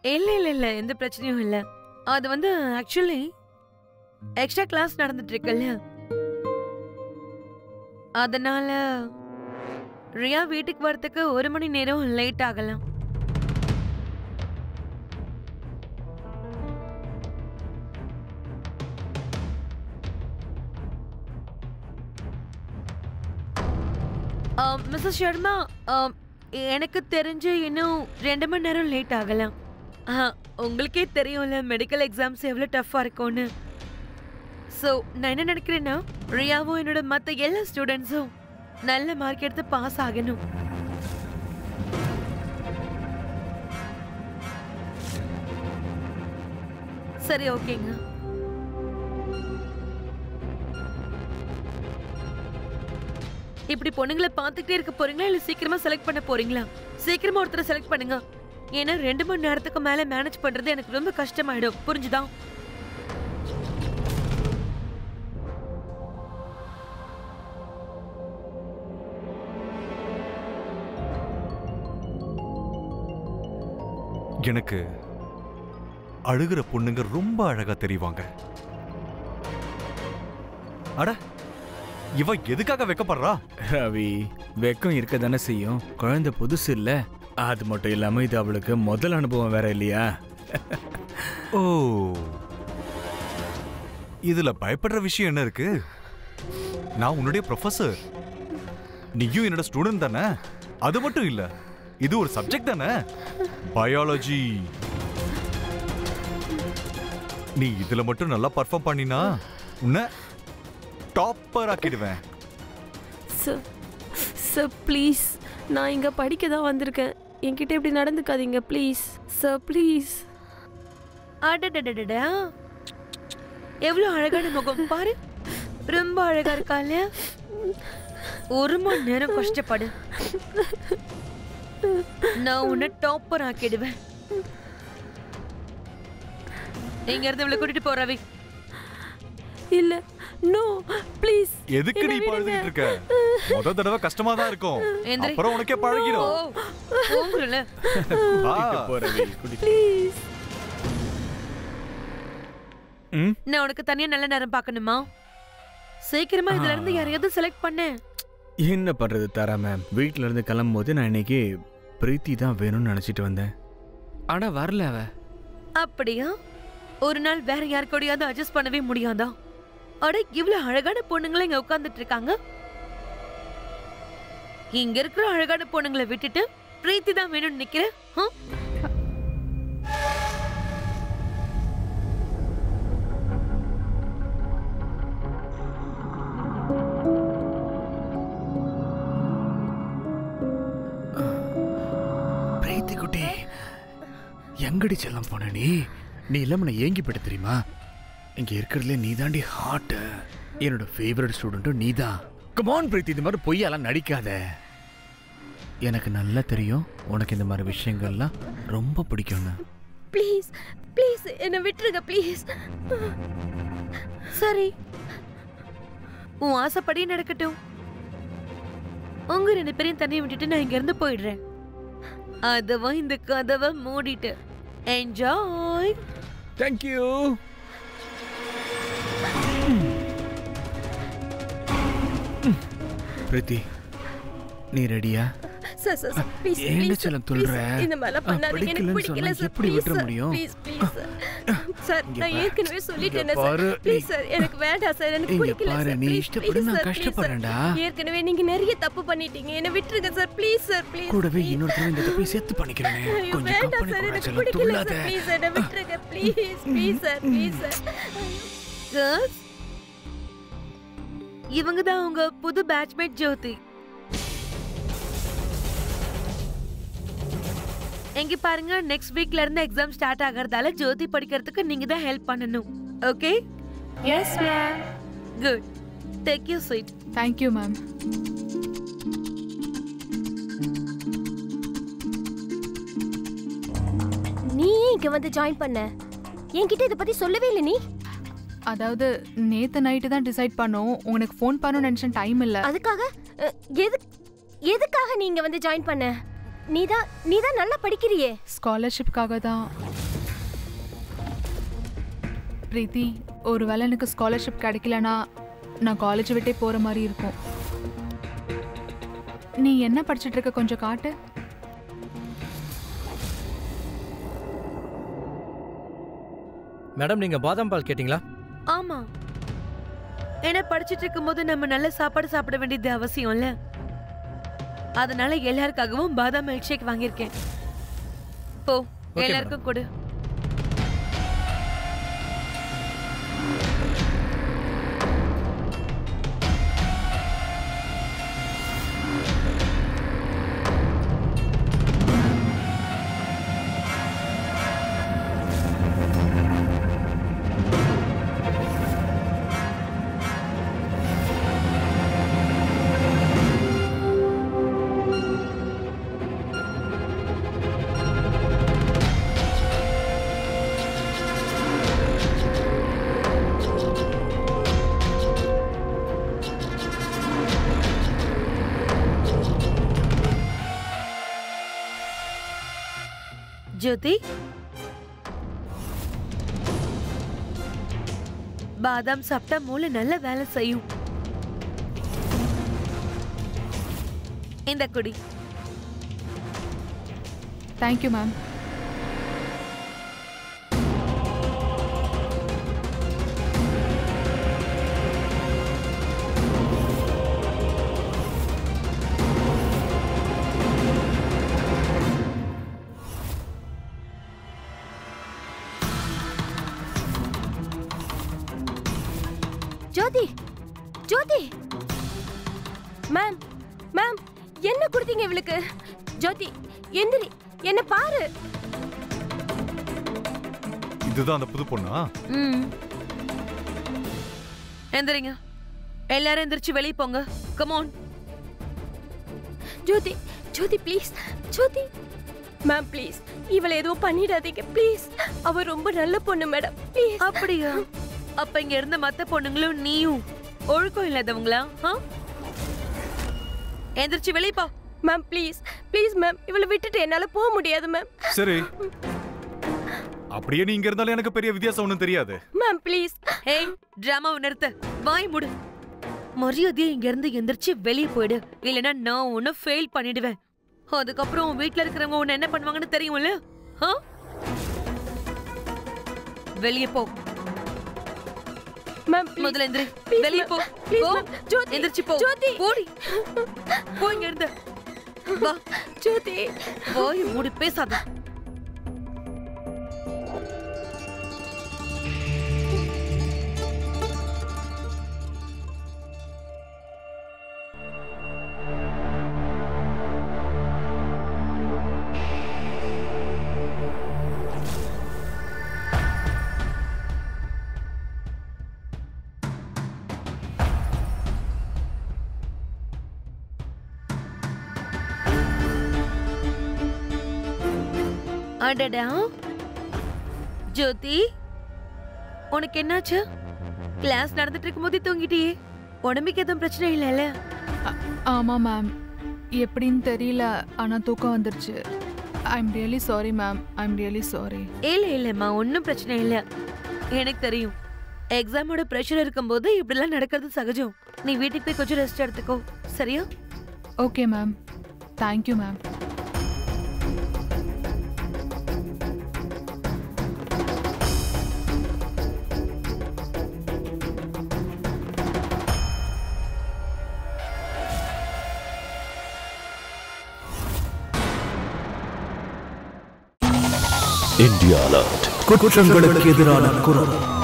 இல்ல இல்ல இல்ல எந்த பிரச்சனையும் இல்ல அது வந்து ஆக்சுவலி எக்ஸ்ட்ரா கிளாஸ் நடந்துட்டு இருக்குல்ல அதனால ரியா வீட்டுக்கு வரதுக்கு ஒரு மணி நேரம் லேட் ஆகலாம் மிஸ்ஸஸ் சர்மா ஆம், எனக்கு தெரிஞ்சு இன்னும் ரெண்டு மணி நேரம் லேட் ஆகலாம் ஆ, உங்களுக்கே தெரியும்ல மெடிக்கல் எக்ஸாம்ஸ் எவ்வளோ டஃப்பாக இருக்கும்னு ஸோ நான் என்ன நினைக்கிறேன்னா ரியாவும் என்னோட மற்ற எல்லா ஸ்டூடெண்ட்ஸும் நல்ல மார்க் எடுத்து பாஸ் ஆகணும் சரி ஓகேங்க இப்படி பொண்ணுங்களை பார்த்துக்கிட்டே இருக்க போறீங்களா இல்ல சீக்கிரமா செலக்ட் பண்ண போறீங்களா சீக்கிரமா ஒருத்தரை செலக்ட் பண்ணுங்க ஏன்னா ரெண்டு மணி நேரத்துக்கு மேல மேனேஜ் பண்றது எனக்கு ரொம்ப கஷ்டமாயிடும் புரிஞ்சுதா எனக்கு அழுகிற பொண்ணுங்க ரொம்ப அழகா தெரிவாங்க அட இவ எதுக்காக வெக்கப்படுறா ரவி வெக்கம் இருக்க தானே செய்யும் குழந்தை புதுசு இல்ல அது மட்டும் இல்லாம இது அவளுக்கு முதல் அனுபவம் வேற இல்லையா ஓ இதுல பயப்படுற விஷயம் என்ன இருக்கு நான் உன்னுடைய ப்ரொஃபசர் நீயும் என்னோட ஸ்டூடெண்ட் தானே அது மட்டும் இல்ல இது ஒரு சப்ஜெக்ட் தானே பயாலஜி நீ இதுல மட்டும் நல்லா பர்ஃபார்ம் பண்ணினா உன்னை டாப்பர் ஆக்கிடுவேன் சார் சார் ப்ளீஸ் நான் இங்கே படிக்க தான் வந்திருக்கேன் என்கிட்ட இப்படி நடந்துக்காதீங்க ப்ளீஸ் சார் ப்ளீஸ் அடடடடடா எவ்வளவு அழகான முகம் பாரு ரொம்ப அழகா இருக்கால ஒரு மணி நேரம் கஷ்டப்படு நான் உன்னை டாப்பர் ஆக்கிடுவேன் இங்க இருந்து இவளை கூட்டிட்டு போ ரவி இல்லை நோ ப்ளீஸ் எதுக்கு நீ பழுதுகிட்டு இருக்க முத தடவை கஷ்டமா தான் இருக்கும் எந்திரி. அப்புறம் உனக்கே ஓ பழகிடும் போங்கல வா. கூட்டிட்டு போ ரவி கூட்டிட்டு ப்ளீஸ் ம் நான் உனக்கு தனியா நல்ல நேரம் பார்க்கணுமா சீக்கிரமா இதுல இருந்து யாரையாவது செலக்ட் பண்ணு என்ன பண்றது தாரா மேம் வீட்ல இருந்து கிளம்பும் போது நான் இன்னைக்கு பிரீத்தி தான் வேணும்னு நினைச்சிட்டு வந்தேன் ஆனா வரல அவ அப்படியா ஒரு நாள் வேற யார் கூடயாவது அட்ஜஸ்ட் பண்ணவே முடியாதா அட இவ்வளவு அழகான பொண்ணுங்கள இங்க உட்கார்ந்துட்டு இருக்காங்க இங்க இருக்கிற அழகான பொண்ணுங்களை விட்டுட்டு பிரீத்தி தான் வேணும்னு நிக்கிற ஆ? பிரீத்தி குட்டி எங்கடி செல்லம் போன நீ நீ இல்லாம நான் ஏங்கி போயிட்ட தெரியுமா இங்க இருக்கிறதுல நீ தாண்டி ஹாட் என்னோட ஃபேவரட் ஸ்டூடெண்ட்டும் நீ தான் கமான் பிரீத்தி இந்த மாதிரி பொய்யெல்லாம் நடிக்காத எனக்கு நல்லா தெரியும் உனக்கு இந்த மாதிரி விஷயங்கள்லாம் ரொம்ப பிடிக்கும்னு ப்ளீஸ் ப்ளீஸ் என்னை விட்டுருங்க ப்ளீஸ் சரி உன் ஆசைப்படி நடக்கட்டும் உங்க ரெண்டு பேரையும் தனியை விட்டுட்டு நான் இங்க இருந்து போயிடுறேன் அதுவும் இந்த கதவை மூடிட்டு என்ஜாய் தேங்க்யூ பிரீத்தி நீ ரெடியா சார் சார் சார் ப்ளீஸ் ஏன்டா ப்ளீஸ் செல்லம் துள்ளுற? இந்த மாதிரிலாம் ஆ, பண்ணாதீங்க எனக்கு பிடிக்கலன்னு பிடிக்கல சொன்னா சார் எப்படி ப்ளீஸ் விட்டுற சார் முடியும்? ப்ளீஸ் ப்ளீஸ் சார் சார் இங்க நான் பாரு. ஏற்கனவே சொல்லிட்டேனே இங்க சார் பாரு, ப்ளீஸ் நீ- சார் எனக்கு வேண்டாம் சார் எனக்கு இங்க பிடிக்கல பாரு, சார் நீ ப்ளீஸ் இஷ்டப்படி நான் கஷ்டப்படுறேன்டா. ஏற்கனவே நீங்க நிறைய தப்பு பண்ணிட்டீங்க என்ன விட்டுருங்க சார் ப்ளீஸ் சார் ப்ளீஸ் கூடவே இன்னொருத்தர் இந்த தப்பை சேர்த்து பண்ணிக்கிறேனே ஐயோ கொஞ்சம் வேண்டாம் கம்பெனி சார் கூட எனக்கு செல்லம் பிடிக்கல துள்ளாத சார் ப்ளீஸ் என்ன விட்டுருங்க please please sir please sir girls இவங்க தான் உங்க புது பேட்ச்மேட் ஜோதி எங்க பாருங்க நெக்ஸ்ட் வீக்ல இருந்து எக்ஸாம் ஸ்டார்ட் ஆகறதால ஜோதி படிக்கிறதுக்கு நீங்க தான் ஹெல்ப் பண்ணணும் okay yes ma'am good take you seat thank you ma'am நீ ஏன் இங்க வந்து ஜாயின் பண்ண என்கிட்ட இத பத்தி சொல்லவே இல்ல நீ அதாவது நேத்து நைட்டு தான் டிசைட் பண்ணோம் உனக்கு ஃபோன் பண்ணணும்னு நினைச்சேன் டைம் இல்ல அதுக்காக அஹ், எது எதுக்காக நீ இங்க வந்து ஜாயின் பண்ண நீதான் நீதான் நல்லா படிக்கிறியே ஸ்காலர்ஷிப்காக தான் பிரீத்தி ஒருவேளை எனக்கு ஸ்காலர்ஷிப் கிடைக்கலனா நான் காலேஜ் விட்டே போற மாதிரி இருக்கும் நீ என்ன படிச்சிட்டு இருக்க கொஞ்சம் காட்டு மேடம் நீங்க பாதாம் பால் கேட்டிங்களா ஆமா ஏன்னா படிச்சிட்டு இருக்கும்போது நம்ம நல்ல சாப்பாடு சாப்பிட வேண்டியது அவசியம்ல அதனால எல்லாருக்காகவும் பாதாம் மில்க் ஷேக் வாங்கியிருக்கேன் போ Okay, எல்லாருக்கும் கொடு ஜோதி பாதாம் சாப்பிட்டா மூளை நல்ல வேலை செய்யும் இந்த குடி thank you ma'am Jyothi Jyothi ma'am ma'am என்ன கொடுத்தீங்க இவளுக்கு ஜோதி எந்திரி என்ன பாரு இதுதான் அந்த புது பொண்ணா ம் எந்திரிங்க எல்லாரும் எந்திரிச்சு வெளியே போங்க come on Jyothi Jyothi please Jyothi ma'am please இவளை எதுவும் பண்ணிடாதீங்க ப்ளீஸ் அவ ரொம்ப நல்ல பொண்ணு மேடம் ப்ளீஸ் அப்படியா அப்ப இங்க இருந்த மத்த பொண்ணுங்களும் நீயும் ஒழுக்கம் இல்லாதவங்களா ஆ? எந்திரிச்சு வெளியே போ மேம் ப்ளீஸ் ப்ளீஸ் மேம் இவளை விட்டுட்டு என்னால போக முடியாது மேம் சரி அப்படியே நீ இங்க இருந்தாலும் எனக்கு பெரிய வித்தியாசம் ஒண்ணும் தெரியாது மேம் ப்ளீஸ் ஏய் டிராமாவை நிறுத்த வாய் மூடு மரியாதையா இங்க இருந்து எந்திரிச்சு வெளியே போயிடு இல்லைன்னா நான் உன்னை ஃபெயில் பண்ணிடுவேன் அதுக்கப்புறம் உன் வீட்ல இருக்கிறவங்க உன்னை என்ன பண்ணுவாங்கன்னு தெரியும்ல ஆ? வெளியே போ மேம் முதல்ல எந்திரி Please, வெளியே போ ma'am. Please, போ ma'am. ஜோதி, எந்திரிச்சு போ ஜோதி. போடி போ இங்க இருந்து வா ஜோதி போய் மூடி பேசாத அடடா ஜோதி உனக்கு என்னாச்சு கிளாஸ் நடந்துட்டு இருக்கும்போது தூங்கிட்டியே உடம்புக்கு எதுவும் பிரச்சனை இல்லைல்ல அ- ஆமா மேம் எப்படின்னு தெரியல ஆனா தூக்கம் வந்துருச்சு I am really sorry ma'am I am really sorry இல்ல இல்லம்மா ஒன்றும் பிரச்சனை இல்லை எனக்கு தெரியும் எக்ஸாமோட ப்ரெஷர் இருக்கும்போது இப்படிலாம் நடக்கிறது சகஜம் நீ வீட்டுக்கு போய் கொஞ்சம் ரெஸ்ட் எடுத்துக்கோ சரியா okay ma'am thank you ma'am India alert குற்றங்களுக்கு எதிரான குரல்